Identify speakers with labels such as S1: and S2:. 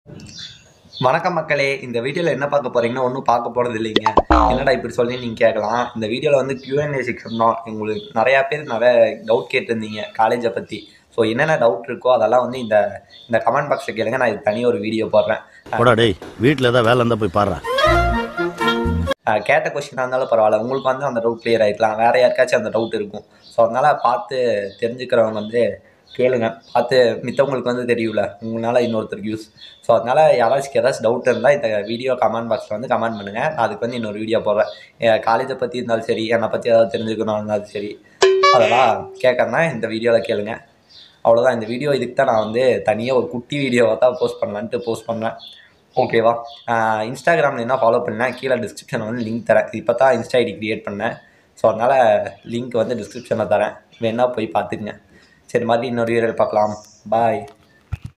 S1: வணக்கம் மக்களே இந்த வீடியோவில் என்ன பார்க்க போறீங்கன்னா ஒன்றும் பார்க்க போகிறது இல்லைங்க என்னடா இப்படி சொல்லி நீங்கள் கேட்கலாம் இந்த வீடியோவில் வந்து Q&A செக்ஷன் தான் உங்களுக்கு நிறையா பேர் நிறைய டவுட் கேட்டிருந்தீங்க காலேஜை பற்றி ஸோ என்னென்ன டவுட் இருக்கோ அதெல்லாம் வந்து இந்த இந்த கமெண்ட் பாக்ஸில் கேளுங்க நான் இது தனியாக ஒரு வீடியோ போடுறேன்
S2: போடா டேய் வீட்டில் ஏதாவது வேலை இருந்தால் போய் பாடுறா
S1: அஹ் கேட்ட கொஸ்டினாக இருந்தாலும் பரவாயில்ல உங்களுக்கு வந்து அந்த டவுட் கிளியர் ஆகிக்கலாம் வேறு யாருக்காச்சும் அந்த டவுட் இருக்கும் ஸோ அதனால் பார்த்து தெரிஞ்சுக்கிறவங்க வந்து கேளுங்க பார்த்து மித்தவங்களுக்கு வந்து தெரியல உங்களால் இன்னொருத்தருக்கு யூஸ் ஸோ அதனால் யாராச்சும் ஏதாச்சும் டவுட் இருந்தால் இந்த வீடியோ கமெண்ட் பாக்ஸில் வந்து கமெண்ட் பண்ணுங்கள் நான் அதுக்கு வந்து இன்னொரு வீடியோ போடுறேன் காலேஜை பற்றி இருந்தாலும் சரி என்னை பற்றி ஏதாவது தெரிஞ்சுக்கணும் இருந்தாலும் சரி அதெல்லாம் கேட்கறேன்னா இந்த வீடியோவில் கேளுங்க அவ்வளோதான் இந்த வீடியோ இதுக்கு தான் நான் வந்து தனியாக ஒரு குட்டி வீடியோவை தான் போஸ்ட் பண்ணலான்ட்டு போஸ்ட் பண்ணேன் ஓகேவா இன்ஸ்டாகிராமில் என்ன ஃபாலோ பண்ணேன் கீழே டிஸ்கிரிப்ஷனில் வந்து லிங்க் தரேன் இப்போ தான் இன்ஸ்டா ஐடி க்ரியேட் பண்ணேன் ஸோ அதனால் லிங்க் வந்து டிஸ்கிரிப்ஷனில் தரேன் வேணால் போய் பார்த்துக்குங்க சரி மாதிரி இன்னொரு வீடியோ பார்க்கலாம் பாய்